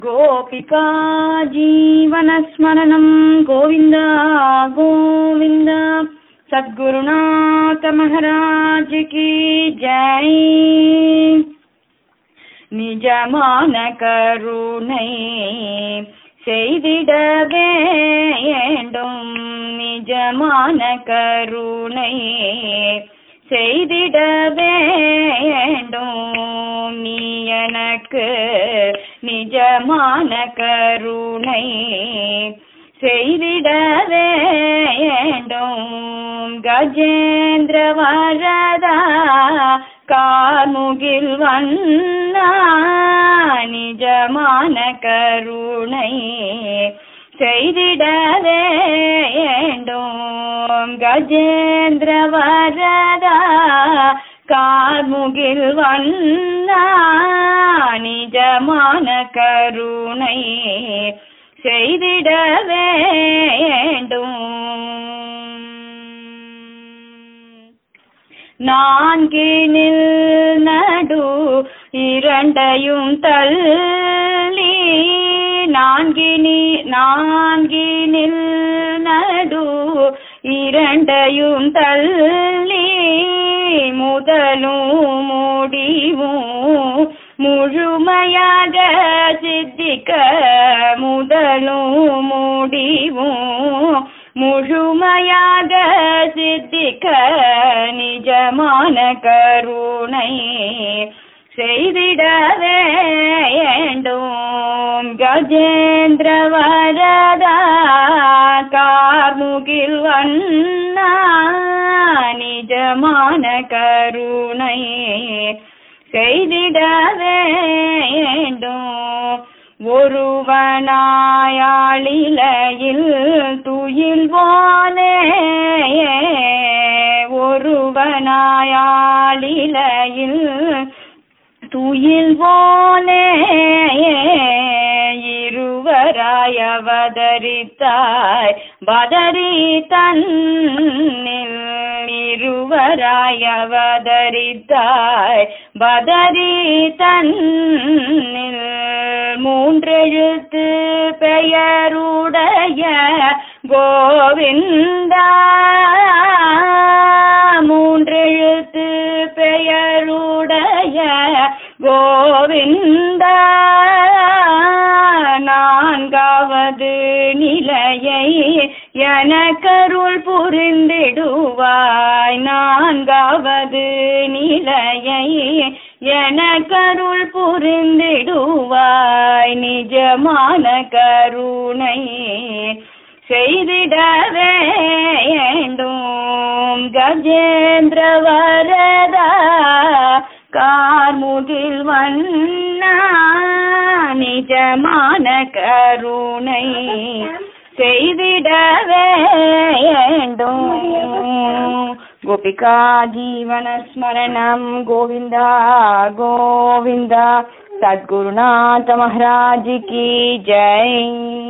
गोपिका जीवनस्मरणं गोविन्द गोविन्द सद्गुरुनाथ महाराज की जय நிஜமான கருணை செய்திட வேண்டும் நிஜமான கருணை செய்திட வேண்டும் நீ எனக்கு நிஜமான கருணை செய்திட வேண்டும் கஜேந்திர வரதா கார்முகில் வண்ணா நிஜமான கருணை செய்திட வேண்டும் கஜேந்திர வரதா கார்முகில் வண்ணா நிஜமான கருணை செய்திட வேண்டும் நான்கினில் நடு இரண்டையும் தள்ளி நான்கினி நான்கினில் நடு இரண்டையும் தள்ளி முதலும் முடிவும் முழுமையாக சித்திக்க முதலும் முடிவும் முழுமையாக சித்திக்க நிஜமான கருணை செய்திட வேண்டும் கஜேந்திர வரதா கார்முகில் வண்ணா நிஜமான கருணை செய்திட வேண்டும் ஒருவனாயாளிலையில் துயில்வானே ஒருவனாயாளிலையில் துயில்வானே இருவராய் அவதரித்தாய் பதரி தன்னில் இருவராய் அவதரித்தாய் பதரி தன்னில் மூன்றெழுத்து பெயருடைய கோவிந்தா மூன்றெழுத்து பெயருடைய கோவிந்தா நான்காவது நிலையை எனக்கருள் புரிந்திடுவாய் நான்காவது நிலையை எனக்கருள் புரிந்திடுவாய் நிஜமான கருணை செய்திட வேண்டும் கஜேந்திர வரதா கார்முகில் வண்ணா நிஜமான கருணை செய்திட வேண்டும் गोपिका जीवनस्मरणं गोविन्द गोविन्द सद्गुरुनाथ महाराज की जय